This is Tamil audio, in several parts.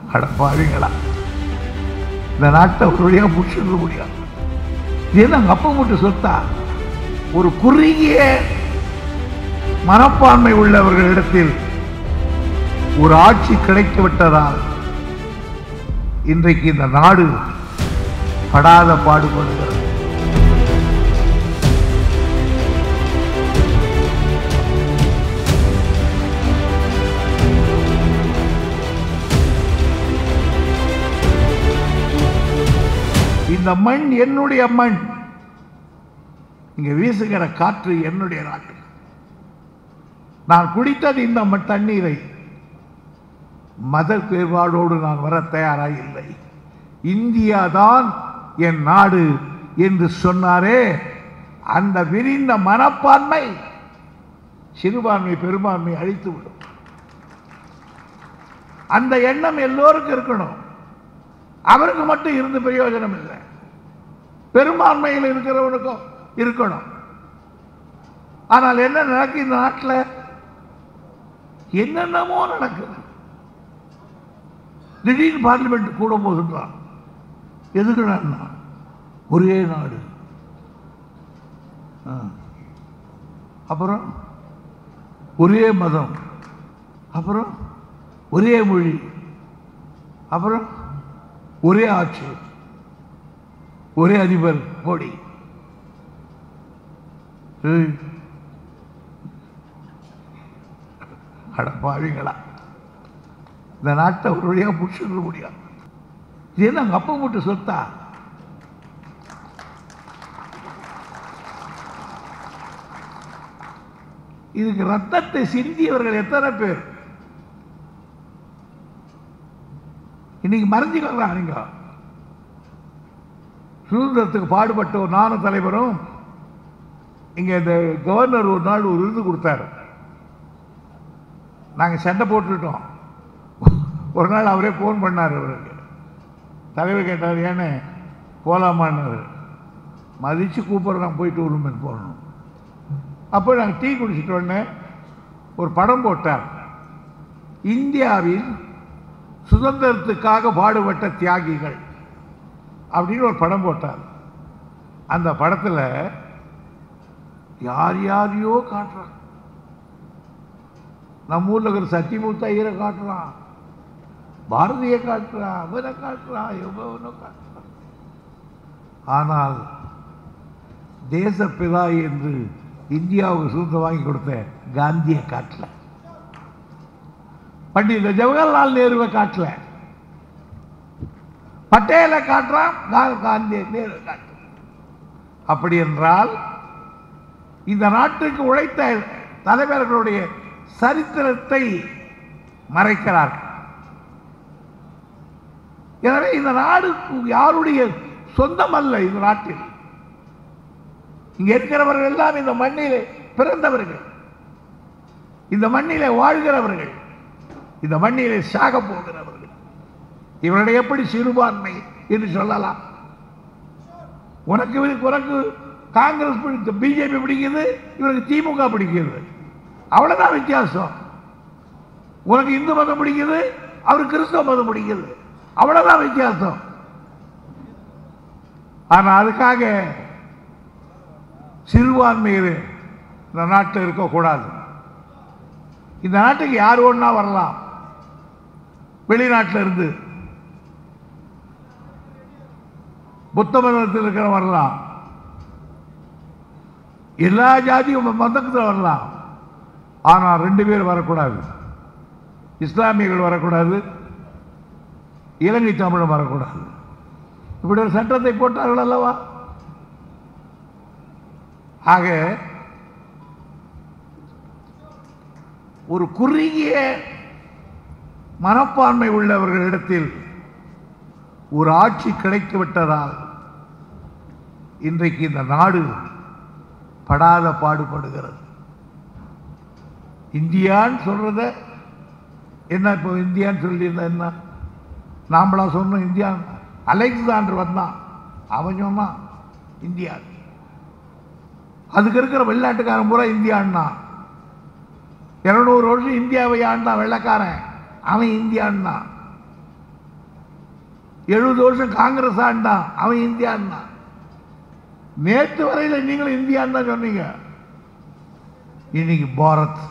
அடப்பாவீங்களா இந்த நாட்டை ஒரு வழியா முடிச்சிட முடியாது இது என்ன அங்க அப்பா மட்டும் சொத்தா ஒரு குறுகிய மனப்பான்மை உள்ளவர்களிடத்தில் ஒரு ஆட்சி கிடைத்து விட்டதால் இன்றைக்கு இந்த நாடு படாத பாடுபடுகிறது இந்த மண் என்னுடைய மண் இங்க வீசுகிற காற்று என்னுடைய நாட்டு நான் குடித்தது இந்த ம- தண்ணீரை மத வேறுபாடோடு நான் வர தயாராக இல்லை இந்தியா தான் என் நாடு என்று சொன்னாரே அந்த விரிந்த மனப்பான்மை சிறுபான்மை பெரும்பான்மை அழித்து விடும் அந்த எண்ணம் எல்லோருக்கும் இருக்கணும் அவருக்கு மட்டும் இருந்து பிரயோஜனம் இல்லை பெரும்பான்மையில் இருக்கிறவனுக்கும் இருக்கணும் ஆனால் என்ன நடக்கு இந்த நாட்டில் என்னென்னமோ நடக்குது திடீர்னு பார்லிமெண்ட் கூட போகின்றான் எதுக்குடான்னா ஒரே நாடு ஆ. அப்புறம் ஒரே மதம் அப்புறம் ஒரே மொழி அப்புறம் ஒரே ஆட்சி ஒரே அதிபர் மோடி ஏய். அட பாவிங்களா இந்த நாட்டை ஒரு வழியாக பிடிச்சிட முடியாது இது என்ன அங்க அப்பா மட்டும் சொத்தா இதுக்கு ரத்தத்தை சிந்தியவர்கள் எத்தனை பேர் இன்னைக்கு மறைஞ்சுக்கலாம் நீங்க சுதந்திரத்துக்கு பாடுபட்ட ஒரு நானும் தலைவரும் இங்க இந்த கவர்னர் ஒரு நாள் ஒரு விருது கொடுத்தாரு நாங்க சண்டை போட்டுட்டோம் ஒரு நாள் அவரே ஃபோன் பண்ணார் அவருக்கு தலைவர் கேட்டார் ஏன்னு போலாமான்னாரு மதிச்சு கூப்பிட்றோம் போயிட்டு உரிமை போகணும் அப்போ நாங்கள் டீ குடிச்சிட்ட உடனே ஒரு படம் போட்டார் இந்தியாவில் சுதந்திரத்துக்காக பாடுபட்ட தியாகிகள் அப்படின்னு ஒரு படம் போட்டார் அந்த படத்தில் யார் யாரையோ காட்டுறான் நம்ம ஊர்ல இருக்கிற சத்தியமூர்த்தி ஐயரை காட்டுறான் பாரதியை காட்டுறான் அவரை காட்டுறான் எவ்வளோ காட்டுறான் ஆனால் தேசப்பிதா என்று இந்தியாவுக்கு சுதந்திரம் வாங்கி கொடுத்த காந்தியை காட்டல பண்டித ஜவஹர்லால் நேருவை காட்டல பட்டேலை காட்டுறான் கா- காந்தியை நேரு காட்டுறான் அப்படி என்றால் இந்த நாட்டுக்கு உழைத்த தலைவர்களுடைய சரித்திரத்தை மறைக்கிறார்கள் எனவே இந்த நாடு யாருடைய சொந்தம் அல்ல இந்த நாட்டில் இங்க இருக்கிறவர்கள் எல்லாம் இந்த மண்ணிலே பிறந்தவர்கள் இந்த மண்ணிலே வாழ்கிறவர்கள் இந்த மண்ணிலே சாக போகிறவர்கள் இவர்களை எப்படி சிறுபான்மை என்று சொல்லலாம் உனக்கு இவருக்கு- உனக்கு காங்கிரஸ் பிடித்த பிஜேபி பிடிக்குது இவருக்கு திமுக பிடிக்கிறது அவ்வளவுதான் வித்தியாசம் உனக்கு இந்து மதம் பிடிக்குது அவருக்கு கிறிஸ்தவ மதம் பிடிக்குது அவ்வளவுதான் வித்தியாசம் ஆனா அதுக்காக சிறுபான்மையில் இந்த நாட்டில் இருக்கக்கூடாது இந்த நாட்டுக்கு யார் ஒன்றா வரலாம் வெளிநாட்டில் இருந்து புத்த மதத்தில் இருக்கிற வரலாம் எல்லா ஜாதியும் மதத்தில் வரலாம் ஆனால் ரெண்டு பேர் வரக்கூடாது இஸ்லாமியர்கள் வரக்கூடாது இலங்கை தமிழன் வரக்கூடாது இப்படி ஒரு சட்டத்தை போட்டார்கள் அல்லவா ஆக ஒரு குறுகிய மனப்பான்மை உள்ளவர்களிடத்தில் ஒரு ஆட்சி கிடைத்து விட்டதால் இன்றைக்கு இந்த நாடு படாத பாடுபடுகிறது இந்தியான்னு சொல்றத என்ன இப்போ இந்தியான்னு சொல்லியிருந்தா என்ன நாமளா சொன்னோம் இந்தியா அலெக்சாண்டர் வந்தான் அவன் சொன்னான் இந்தியா அதுக்கு இருக்கிற வெளிநாட்டுக்காரன் பூரா இந்தியான்னா இருநூறு வருஷம் இந்தியாவை ஆண்டான் வெள்ளைக்காரன் அவன் இந்தியான்னா எழுபது வருஷம் காங்கிரஸ் ஆண்டான் அவன் இந்தியான்னா நேற்று வரையில் நீங்களும் இந்தியான்னு தான் சொன்னீங்க இன்னைக்கு பாரத்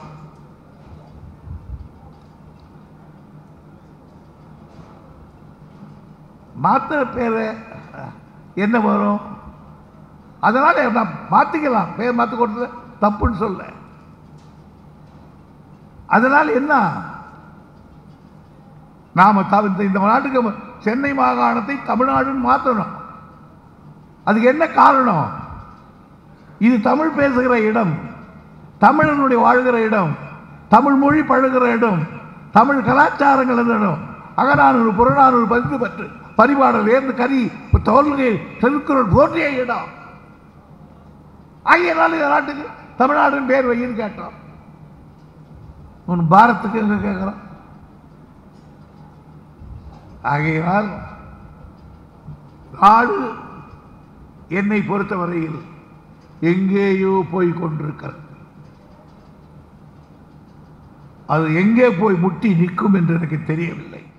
மாத்திர பேரு என்ன வரும் அதனால நான் மாத்திக்கலாம் பேர் மாத்த கொடுத்தது தப்புன்னு சொல்ல அதனால் என்ன நாம த- இந்த இந்த நாட்டுக்கு சென்னை மாகாணத்தை தமிழ்நாடுன்னு மாற்றணும் அதுக்கு என்ன காரணம் இது தமிழ் பேசுகிற இடம் தமிழனுடைய வாழ்கிற இடம் தமிழ் மொழி பழகுகிற இடம் தமிழ் கலாச்சாரங்கள் இருந்த இடம் அகநானூறு புறநானூறு பதித்து பற்று பரிபாடல் ஏர்ந்து கரி தோல்கை திருக்குறள் போற்றிய இடம் ஆகியனால இந்த நாட்டுக்கு தமிழ்நாடுன்னு பேர் வையின்னு கேட்டோம் உன் பாரத்துக்கு எங்க கேட்கிறோம் ஆகையினால் நாடு என்னை பொறுத்தவரையில் எங்கேயோ போய் கொண்டிருக்கிறது அது எங்கே போய் முட்டி நிற்கும் என்று எனக்கு தெரியவில்லை